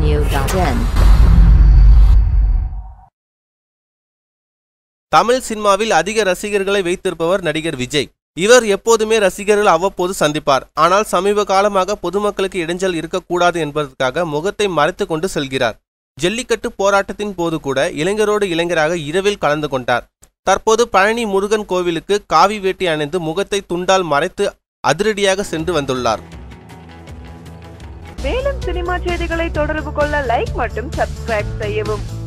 Audio.in. Tamil சினிமாவில் அதிக ரசிகர்களை வைத்திருப்பவர் நடிகர் விஜய் இவர் எப்போதுமே ரசிகர்கள் அவ்வப்போது சந்திப்பார் ஆனால் சமீப காலமாக பொதுமக்களுக்கு இடைஞ்சல் இருக்கக்கூடாது என்பதற்காக முகத்தை மறைத்துக் கொண்டு செல்கிறார் ஜல்லிக்கட்டு போராட்டத்தின் போது கூட இளைஞரோடு இளைஞராக இரவில் கலந்து கொண்டார் தற்போது பழனி முருகன் கோவிலுக்கு காவி வேட்டி அணிந்து முகத்தை துண்டால் மறைத்து அதிரடியாக சென்று வந்துள்ளார் மேலும் சினிமா செய்திகளை தொடர்பு கொள்ள லைக் மற்றும் சப்ஸ்கிரைப் செய்யவும்